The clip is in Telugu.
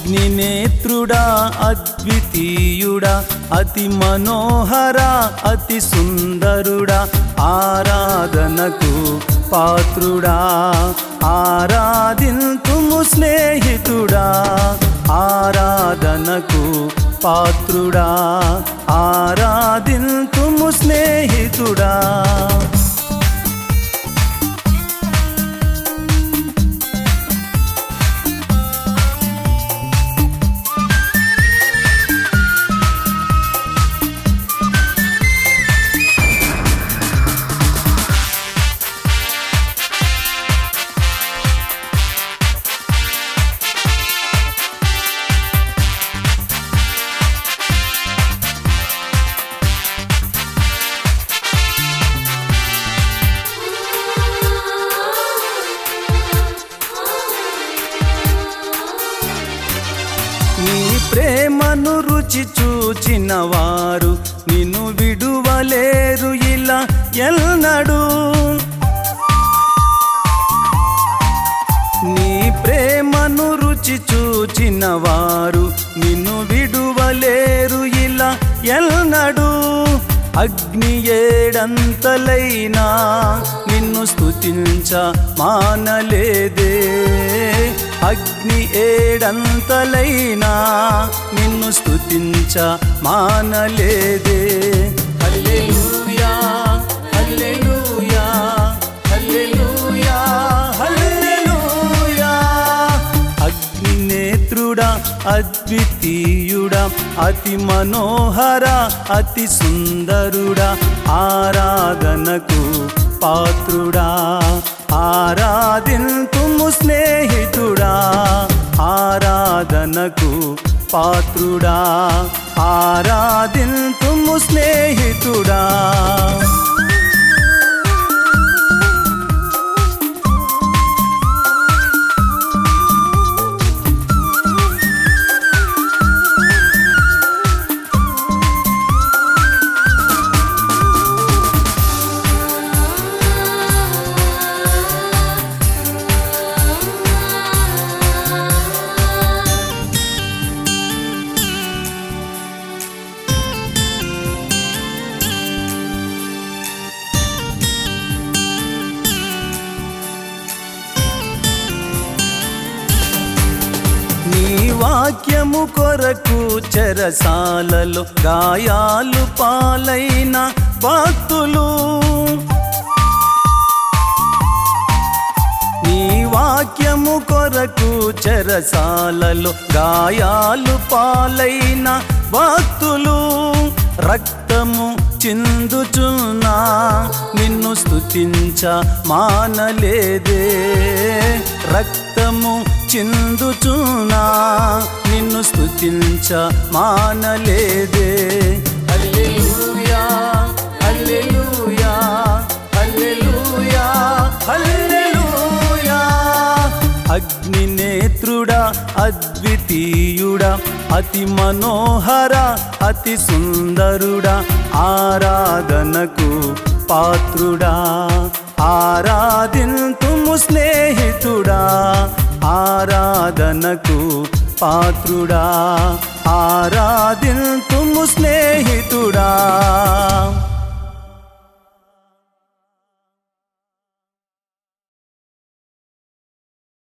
అగ్నినేత్రుడా అద్వితీయుడా అతి మనోహర అతి సుందరుడా ఆరాధనకు పాత్రుడా ఆరాధింతుము స్నేహితుడా ఆరాధనకు పాత్రుడా ఆరాధింతుము స్నేహితుడా నీ ప్రేమను రుచి చూచిన వారు నిన్ను విడువలేరు ఇలా ఎల్నడు నీ ప్రేమను రుచి చూచిన వారు నిన్ను విడువలేరు ఇలా ఎల్నడు అగ్ని ఏడంతలైనా నిన్ను స్తుతించ మానలేదే అగ్ని ఏడంతలైనా నిన్ను స్తుతించ మానలేదే హల్లెలూయా హల్లెలూయా హల్లెలూయా హల్లెలూయా అగ్నినేత్రుడా అద్వితీయుడా అతి మనోహర అతి సుందరుడా ఆరాధనకు పాత్రుడా ఆరాధింతుము స్నేహితుడా ఆరాధనకు పాత్రుడా ఆరాధింతుము స్నేహితుడా నీ వాక్యము కొరకు చెరసాలలో గాయాలు పాలైన భక్తులు నీ వాక్యము కొరకు చెరసాలలో గాయాలు పాలైన భక్తులు రక్తము చిందుచున్నా నిన్ను స్తుతించ మానలేదే రక్తము చిందుచున్నా నిన్ను స్తుతించ మానలేదే హల్లెలూయా హల్లెలూయా హల్లెలూయా హల్లెలూయా అగ్నినేత్రుడా అద్వితీయుడా అతి మనోహర అతి సుందరుడా ఆరాధనకు పాత్రుడా ఆరాధింతుము స్నేహితుడా ఆరాధనకు పాత్రుడా ఆరాధింతుము స్నేహితుడా